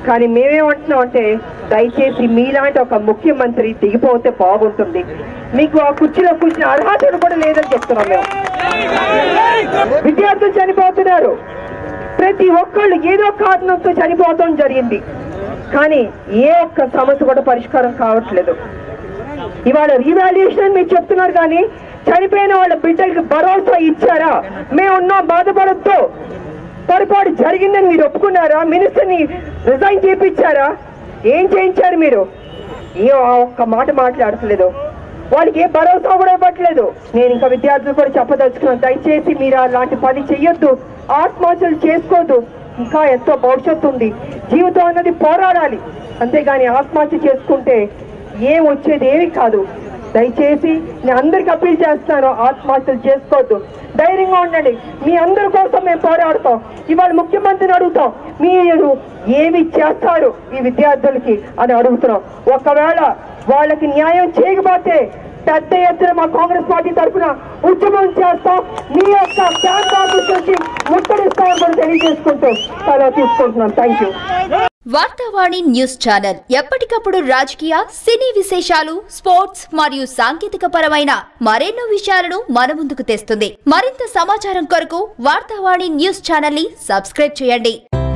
కానీ మేమేమంటున్నాం అంటే దయచేసి మీలాంటి ఒక ముఖ్యమంత్రి దిగిపోతే బాగుంటుంది మీకు ఆ కుర్చీలో కూర్చున్న అర్హతలు కూడా లేదని చెప్తున్నాం మేము విద్యార్థులు చనిపోతున్నారు ప్రతి ఒక్కళ్ళు ఏదో కారణంతో చనిపోవడం జరిగింది కానీ ఏ ఒక్క సమస్య కూడా పరిష్కారం కావట్లేదు ఇవాళ రీవాల్యుయేషన్ మీరు చెప్తున్నారు కానీ చనిపోయిన వాళ్ళ బిడ్డలకి భరోసా ఇచ్చారా మేమున్నాం బాధపడద్దు పొరపాటు జరిగిందని మీరు ఒప్పుకున్నారా మినిస్టర్ని రిజైన్ చేయించారా ఏం చేయించారు మీరు ఏ ఒక్క మాట మాట్లాడట్లేదు వాళ్ళకి ఏ భరోసా కూడా ఇవ్వట్లేదు నేను ఇంకా విద్యార్థులు కూడా చెప్పదలుచుకున్నాను దయచేసి మీరు అలాంటి పని చెయ్యొద్దు ఆత్మహత్యలు చేసుకోవద్దు ఇంకా ఎంతో భవిష్యత్తు ఉంది జీవితం అన్నది పోరాడాలి అంతేగాని ఆత్మహత్య చేసుకుంటే ఏం వచ్చేది ఏమి కాదు దయచేసి నేను అందరికి అప్పీల్ చేస్తున్నాను ఆత్మహత్యలు చేసుకోవద్దు ధైర్యంగా ఉండండి మీ అందరి కోసం మేము పోరాడతాం ఇవాళ ముఖ్యమంత్రిని అడుగుతాం మీరు ఏమి చేస్తారు ఈ విద్యార్థులకి అని అడుగుతున్నాం ఒకవేళ వాళ్ళకి న్యాయం చేయకపోతే పెద్ద ఎత్తున మా కాంగ్రెస్ పార్టీ తరఫున ఉద్యమం చేస్తాం మీ యొక్క క్యాంప్ ఆఫీస్ నుంచి ముట్టడిస్తామని కూడా తెలియజేసుకుంటూ సెలవు తీసుకుంటున్నాం thank you Vaarthavaani news channel ఎప్పటికప్పుడు రాజకీయ సినీ విశేషాలు స్పోర్ట్స్ మరియు సాంకేతిక పరమైన మరెన్నో విషయాలను మన ముందుకు తెస్తుంది మరింత సమాచారం కొరకు వార్తావాణి న్యూస్ ఛానల్ ని సబ్స్క్రైబ్ చేయండి